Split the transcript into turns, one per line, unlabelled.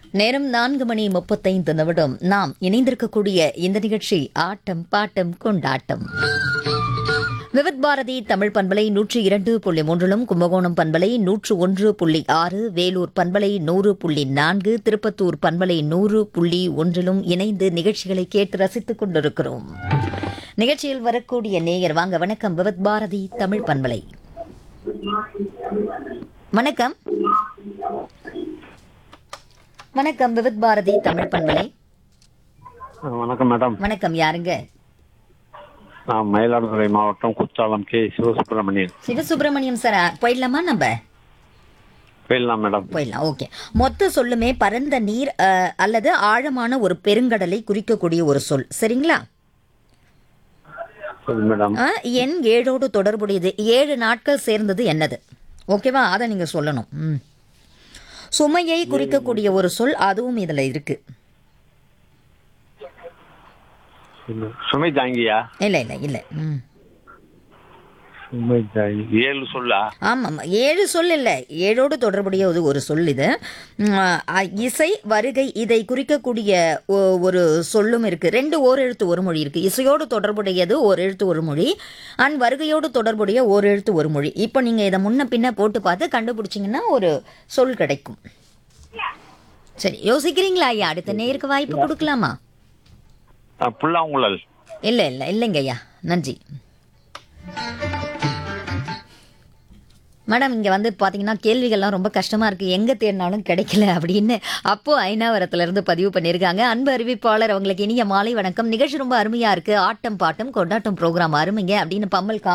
நேரம் நான்கு மணி முப்பத்தைந்து நிமிடம் நாம் இணைந்திருக்கக்கூடிய இந்த நிகழ்ச்சி ஆட்டம் பாட்டம் கொண்டாட்டம் விவித் பாரதி தமிழ் பண்பலை நூற்றி இரண்டு புள்ளி மூன்றிலும் கும்பகோணம் பண்பலை நூற்று ஒன்று புள்ளி ஆறு வேலூர் பண்பலை நூறு புள்ளி நான்கு திருப்பத்தூர் பண்பலை நூறு புள்ளி ஒன்றிலும் இணைந்து நிகழ்ச்சிகளை கேட்டு ரசித்துக் கொண்டிருக்கிறோம் நிகழ்ச்சியில் வரக்கூடிய நேயர் வாங்க வணக்கம் விவித் பாரதி தமிழ் பண்பலை வணக்கம் வணக்கம் விவித் பாரதி தமிழ் பண்பலை
வணக்கம் மேடம்
வணக்கம் யாருங்க
நான் மயிலாடுதுறை மாவட்டம் குற்றாலம் கே சிவசுப்பிரமணியன்
சிவசுப்பிரமணியம் சார் போயிடலாமா நம்ம
போயிடலாம் மேடம்
போயிடலாம் ஓகே மொத்த சொல்லுமே பரந்த நீர் அஹ், அல்லது ஆழமான ஒரு பெருங்கடலை குறிக்கக்கூடிய ஒரு சொல் சரிங்களா
சரி மேடம்
அஹ், எண் ஏழோடு தொடர்புடையது ஏழு நாட்கள் சேர்ந்தது என்னது ஓகேவா அதை நீங்க சொல்லணும் ம். சுமையை குறிக்கக்கூடிய ஒரு சொல் அதுவும் இதுல இருக்கு
சுமை தாங்கியா
இல்ல இல்ல இல்ல ம்
சுமை தாங்கி ஏழு சொல்லா
ஆமாம் ஏழு சொல் இல்லை ஏழோடு தொடர்புடைய ஒரு ஒரு சொல் இது உம், அ, இசை வருகை இதை குறிக்கக்கூடிய ஒ- ஒரு சொல்லும் இருக்கு ரெண்டு ஓர் எழுத்து ஒரு மொழி இருக்கு இசையோடு தொடர்புடையது ஒரு எழுத்து ஒரு மொழி அண்ட் வருகையோடு தொடர்புடைய ஒரு எழுத்து ஒரு மொழி இப்போ நீங்க இதை முன்ன பின்ன போட்டு பார்த்து கண்டுபிடிச்சிங்கன்னா ஒரு சொல் கிடைக்கும் சரி யோசிக்கிறீங்களா ஐயா அடுத்த நேருக்கு வாய்ப்பு கொடுக்கலாமா
அஹ், புல்லாங்குழல்
இல்லை இல்லை இல்லைங்க ஐயா நன்றி மேடம் இங்கே வந்து பார்த்தீங்கன்னா கேள்விகள்லாம் ரொம்ப கஷ்டமாக இருக்குது எங்கே தேடினாலும் கிடைக்கல அப்படின்னு அப்போ ஐநாவரத்துலேருந்து பதிவு பண்ணியிருக்காங்க அன்பு அறிவிப்பாளர் அவங்களுக்கு இனிய மாலை வணக்கம் நிகழ்ச்சி ரொம்ப அருமையாக இருக்குது ஆட்டம் பாட்டம் கொண்டாட்டம் ப்ரோக்ராம் அருமைங்க அப்படின்னு பம்மல் கா